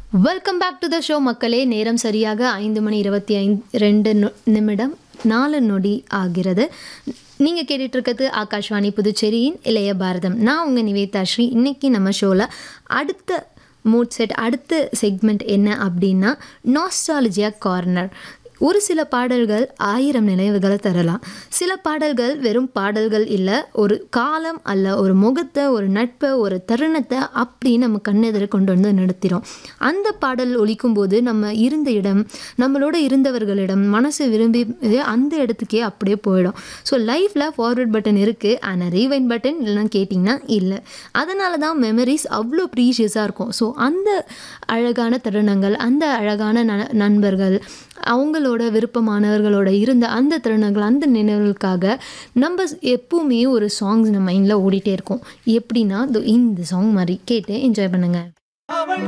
welcome back to the show மக்களே நேரம் சரியாக ஐந்து மணி இருபத்தி ஐந்து ரெண்டு நொ- நிமிடம் நாலு நொடி ஆகிறது நீங்கள் கேட்டுட்டு இருக்கிறது ஆகாஷ்வாணி புதுச்சேரியின் இளைய பாரதம் நான் உங்கள் நிவேதா ஸ்ரீ இன்னைக்கு நம்ம ஷோவில் அடுத்த மூட் செட் அடுத்த செக்மெண்ட் என்ன அப்படின்னா நாஸ்டாலஜியா கார்னர் ஒரு சில பாடல்கள் ஆயிரம் நினைவுகளை தரலாம் சில பாடல்கள் வெறும் பாடல்கள் இல்லை ஒரு காலம் அல்ல ஒரு முகத்தை ஒரு நட்பை ஒரு தருணத்தை அப்படி நம்ம கண்ணெதிர கொண்டு வந்து நிறுத்திடும் அந்த பாடல் ஒலிக்கும் போது நம்ம இருந்த இடம் நம்மளோட இருந்தவர்களிடம் மனசு விரும்பி அந்த இடத்துக்கே அப்படியே போயிடும் ஸோ லைஃப்பில் ஃபார்வர்ட் பட்டன் இருக்குது ஆனால் ரீவைண்ட் பட்டன் இல்லைன்னு கேட்டிங்கன்னா இல்லை அதனால தான் மெமரிஸ் அவ்வளோ ப்ரீஷியஸாக இருக்கும் ஸோ அந்த அழகான தருணங்கள் அந்த அழகான ந நண்பர்கள் அவங்களோட விருப்பமானவர்களோட இருந்த அந்த தருணங்கள் அந்த நினைவுகளுக்காக நம்ம எப்பவுமே ஒரு சாங்ஸ் நம்ம மைண்டில் ஓடிட்டே இருக்கோம் எப்படின்னா இதோ இந்த சாங் மாதிரி கேட்டு என்ஜாய் பண்ணுங்கள் அவள்